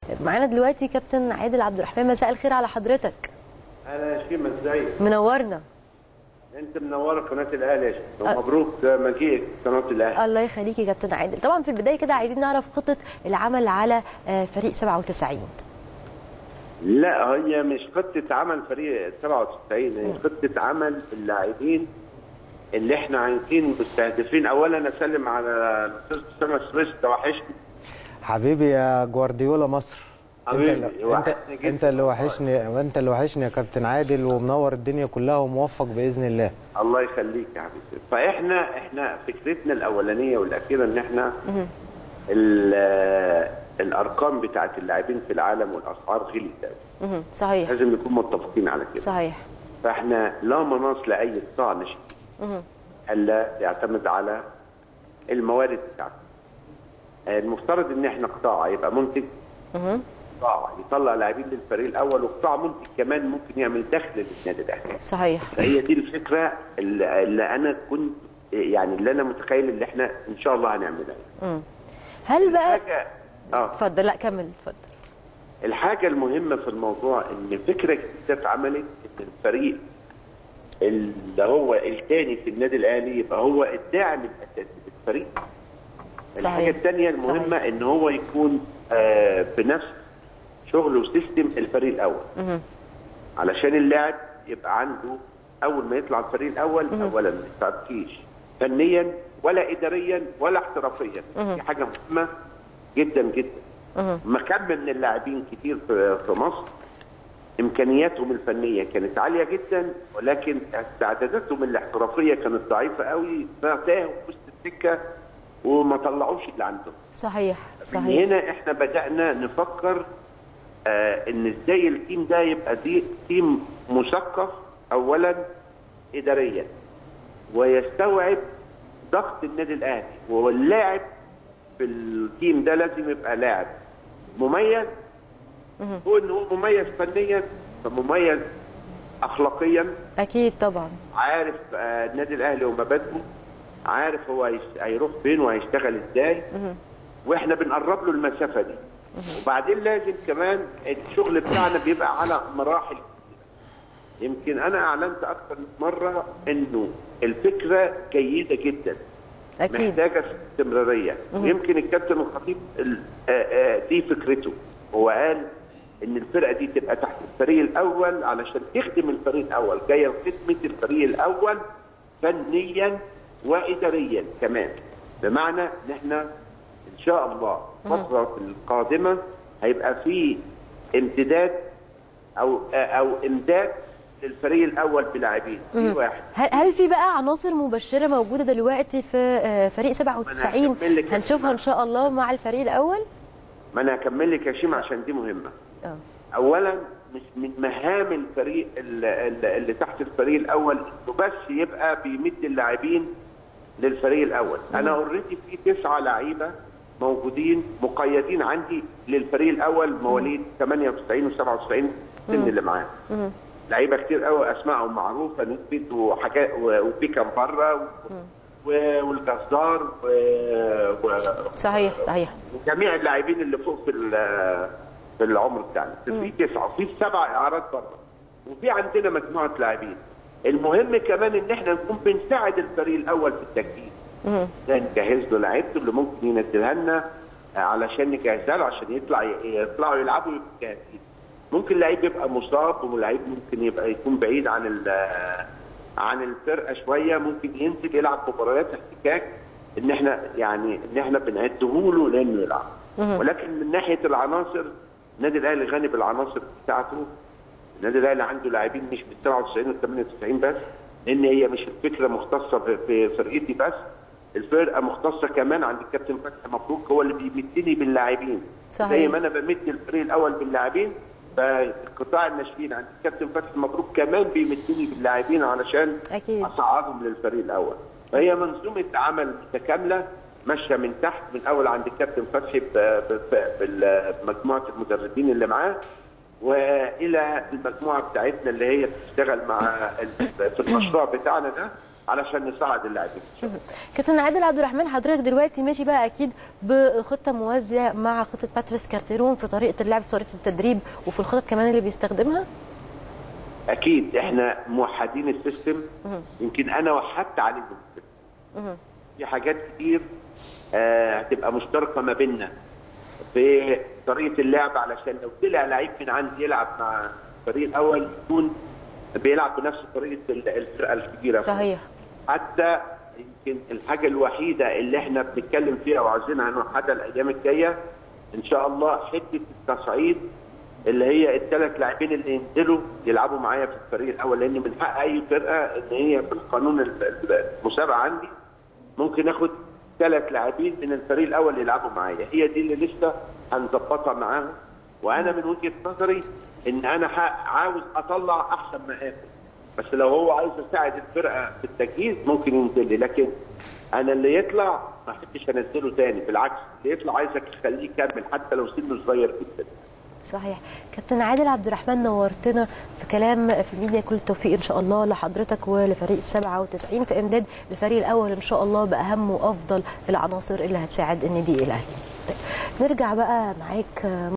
طيب معانا دلوقتي كابتن عادل عبد الرحمن مساء الخير على حضرتك اهلا يا شيماء ازيك؟ منورنا انت منوره قناه الاهلي يا شيماء ومبروك مجيئك قناه الاهلي الله يخليك يا كابتن عادل طبعا في البدايه كده عايزين نعرف خطه العمل على آه، فريق 97 لا هي مش خطه عمل فريق 97 هي خطه عمل اللاعبين اللي احنا عايزين مستهدفين اولا اسلم على الاستاذ اسامه سويس ده وحشني حبيبي يا جوارديولا مصر حبيبي، انت اللي- انت, وحشني جدا انت اللي وحشني وانت اللي وحشني يا كابتن عادل ومنور الدنيا كلها وموفق باذن الله الله يخليك يا حبيبي فاحنا احنا فكرتنا الاولانيه والاخيره ان احنا ال- الارقام بتاعت اللاعبين في العالم والاسعار غليت أوي. مهم. صحيح لازم نكون متفقين على كده صحيح فاحنا لا مناص لاي قطاع نشئ الا يعتمد على الموارد بتاعته المفترض ان احنا قطاع يبقى منتج قطاع يطلع لاعبين للفريق الاول وقطاع منتج كمان ممكن يعمل دخل للنادي الاهلي صحيح فهي دي الفكره اللي, اللي انا كنت يعني اللي انا متخيل اللي احنا ان شاء الله هنعملها هل بقى حاجه اه اتفضل لا كمل اتفضل الحاجة المهمة في الموضوع إن فكرة جديدة اتعملت إن الفريق اللي هو الثاني في النادي الأهلي يبقى هو الداعم الأساسي للفريق. صحيح. الحاجة الثانية المهمة صحيح. إن هو يكون آه بنفس شغل وسيستم الفريق الأول. علشان اللاعب يبقى عنده أول ما يطلع الفريق الأول أولا ما يتعبكيش فنيا ولا إداريا ولا احترافيا. دي حاجة مهمة جدا جدا. مكان من اللاعبين كتير في في مصر امكانياتهم الفنيه كانت عاليه جدا ولكن استعداداتهم الاحترافيه كانت ضعيفه قوي فتاهوا في وسط السكه وما طلعوش اللي عندهم. صحيح من صحيح هنا احنا بدانا نفكر آه ان ازاي التيم ده يبقى دي تيم مثقف اولا اداريا ويستوعب ضغط النادي الاهلي واللاعب في التيم ده لازم يبقى لاعب مميز هو ان هو مميز فنيا فمميز اخلاقيا اكيد طبعا عارف آه، النادي الاهلي ومبادئه عارف هو هيش- هيروح فين وهيشتغل ازاي واحنا بنقرب له المسافه دي وبعدين لازم كمان الشغل بتاعنا بيبقى على مراحل يمكن انا اعلنت اكثر من مره انه الفكره جيده جدا اكيد محتاجه استمراريه ويمكن الكابتن الخطيب ال- آه، آه، دي فكرته هو قال ان الفرقه دي تبقى تحت الفريق الاول علشان تخدم الفريق الاول جايه لخدمه الفريق الاول فنيا واداريا كمان بمعنى ان احنا ان شاء الله الفتره القادمه هيبقى في امتداد او آه، او امداد للفريق الاول بلاعبين في واحد هل هل في بقى عناصر مبشره موجوده دلوقتي في آه، فريق 97 هكمل لك يا هنشوفها ان شاء الله مع الفريق الاول ما انا هكمل لك يا شيماء عشان دي مهمه اه اولا مش من مهام الفريق اللي, اللي تحت الفريق الاول انه بس يبقى بيمد اللاعبين للفريق الاول انا اوريدي في تسعه لعيبه موجودين مقيدين عندي للفريق الاول مواليد 98 و97 السن اللي معاه لعيبه كتير قوي اسمائهم معروفه نثبت وحاجات و- وبيكم بره و- و- والجزار و- و- صحيح صحيح وجميع اللاعبين اللي فوق في ال- في العمر بتاعنا في تسعه وفي سبع اعارات بره وفي عندنا مجموعه لاعبين المهم كمان ان احنا نكون بنساعد الفريق الاول في التجهيز نجهز له لعيبته اللي ممكن ينزلها لنا علشان نجهزها له عشان يطلع يطلعوا يلعبوا يبقوا جاهزين ممكن لعيب يبقى مصاب ولعيب ممكن يبقى يكون بعيد عن ال- عن الفرقه شويه ممكن ينزل يلعب مباريات احتكاك ان احنا يعني ان احنا بنعده له لانه يلعب ولكن من ناحيه العناصر النادي الاهلي غني بالعناصر بتاعته النادي الاهلي عنده لاعبين مش بال 97 وال 98 بس لان هي مش الفكره مختصه في- في فرقتي بس الفرقه مختصه كمان عند الكابتن فتحي مبروك هو اللي بيمدني باللاعبين صحيح. زي ما انا بمد الفريق الاول باللاعبين فقطاع الناشئين عند الكابتن فتحي مبروك كمان بيمدني باللاعبين علشان أكيد. اصعدهم للفريق الاول فهي منظومه عمل متكامله ماشيه من تحت من اول عند الكابتن فتحي ب- ب- ب- بمجموعه المدربين اللي معاه والى المجموعه بتاعتنا اللي هي بتشتغل مع ال- في المشروع بتاعنا ده علشان نساعد اللاعبين كابتن عادل عبد الرحمن حضرتك دلوقتي ماشي بقى اكيد بخطه موازيه مع خطه باتريس كارتيرون في طريقه اللعب في طريقه التدريب وفي الخطط كمان اللي بيستخدمها اكيد احنا موحدين السيستم يمكن انا وحدت عليهم السيستم في حاجات كتير آه، هتبقى مشتركه ما بيننا في طريقه اللعب علشان لو طلع لعيب من عندي يلعب مع الفريق الاول يكون بيلعب بنفس طريقه ال- الفرقه الكبيره صحيح حتى يمكن الحاجه الوحيده اللي احنا بنتكلم فيها وعاوزينها نوحدها الايام الجايه ان شاء الله حته التصعيد اللي هي الثلاث لاعبين اللي ينزلوا يلعبوا معايا في الفريق الاول لان من حق اي فرقه ان هي بالقانون ال- ال- المسابقه عندي ممكن اخد ثلاث لاعبين من الفريق الاول يلعبوا معايا هي دي اللي لسه هنظبطها معاهم وانا من وجهه نظري ان انا ح- عاوز اطلع احسن ما اخد بس لو هو عايز يساعد الفرقه في التجهيز ممكن ينزل لي لكن انا اللي يطلع ما احبش انزله تاني بالعكس اللي يطلع عايزك تخليه يكمل حتى لو سنه صغير جدا صحيح كابتن عادل عبد الرحمن نورتنا في كلام في الميديا كل التوفيق ان شاء الله لحضرتك ولفريق 97 في امداد الفريق الاول ان شاء الله باهم وافضل العناصر اللي هتساعد النادي الاهلي طيب نرجع بقى معاك